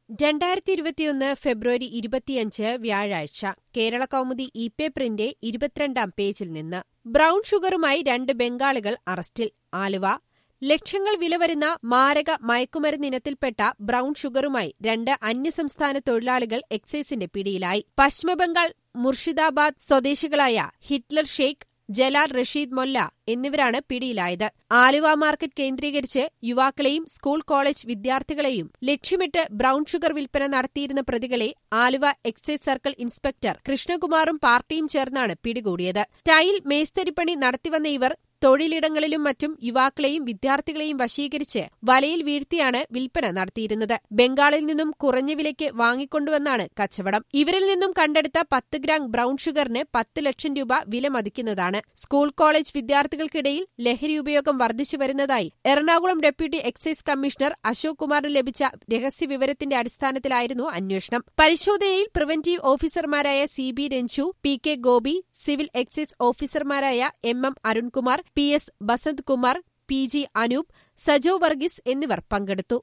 രണ്ടായിരത്തി ഇരുപത്തിയൊന്ന് ഫെബ്രുവരി ഇരുപത്തിയഞ്ച് വ്യാഴാഴ്ച കേരള കൗമുദി ഇ പേപ്പറിന്റെ ഇരുപത്തിരണ്ടാം പേജിൽ നിന്ന് ബ്രൌൺ ഷുഗറുമായി രണ്ട് ബംഗാളികൾ അറസ്റ്റിൽ ആലുവ ലക്ഷങ്ങൾ വില വരുന്ന മാരക മയക്കുമരുന്ന് ഇനത്തിൽപ്പെട്ട ബ്രൌൺ ഷുഗറുമായി രണ്ട് അന്യസംസ്ഥാന തൊഴിലാളികൾ എക്സൈസിന്റെ പിടിയിലായി പശ്ചിമബംഗാൾ മുർഷിദാബാദ് സ്വദേശികളായ ഹിറ്റ്ലർ ഷെയ്ഖ് ജലാൽ റഷീദ് മൊല്ല എന്നിവരാണ് പിടിയിലായത് ആലുവ മാർക്കറ്റ് കേന്ദ്രീകരിച്ച് യുവാക്കളെയും സ്കൂൾ കോളേജ് വിദ്യാർത്ഥികളെയും ലക്ഷ്യമിട്ട് ബ്രൌൺ ഷുഗർ വിൽപ്പന നടത്തിയിരുന്ന പ്രതികളെ ആലുവ എക്സൈസ് സർക്കിൾ ഇൻസ്പെക്ടർ കൃഷ്ണകുമാറും പാർട്ടിയും ചേർന്നാണ് പിടികൂടിയത് ടൈൽ മേസ്തരിപ്പണി നടത്തിവന്ന ഇവർ തൊഴിലിടങ്ങളിലും മറ്റും യുവാക്കളെയും വിദ്യാർത്ഥികളെയും വശീകരിച്ച് വലയിൽ വീഴ്ത്തിയാണ് വിൽപ്പന നടത്തിയിരുന്നത് ബംഗാളിൽ നിന്നും കുറഞ്ഞ വിലയ്ക്ക് വാങ്ങിക്കൊണ്ടുവന്നാണ് കച്ചവടം ഇവരിൽ നിന്നും കണ്ടെടുത്ത പത്ത് ഗ്രാം ബ്രൌൺ ഷുഗറിന് പത്ത് ലക്ഷം രൂപ വില മതിക്കുന്നതാണ് സ്കൂൾ കോളേജ് വിദ്യാർത്ഥികൾക്കിടയിൽ ലഹരി ഉപയോഗം വർദ്ധിച്ചു വരുന്നതായി Ernakulam deputy excise commissioner Ashok കുമാറിന് ലഭിച്ച രഹസ്യവിവരത്തിന്റെ അടിസ്ഥാനത്തിലായിരുന്നു അന്വേഷണം പരിശോധനയിൽ പ്രിവന്റീവ് ഓഫീസർമാരായ C B Ranju P K Gopi civil excise ഓഫീസർമാരായ M M Arunkumar P S Basanth Kumar P G Anoop Sajo Varghese എന്നിവർ പങ്കെടുത്തു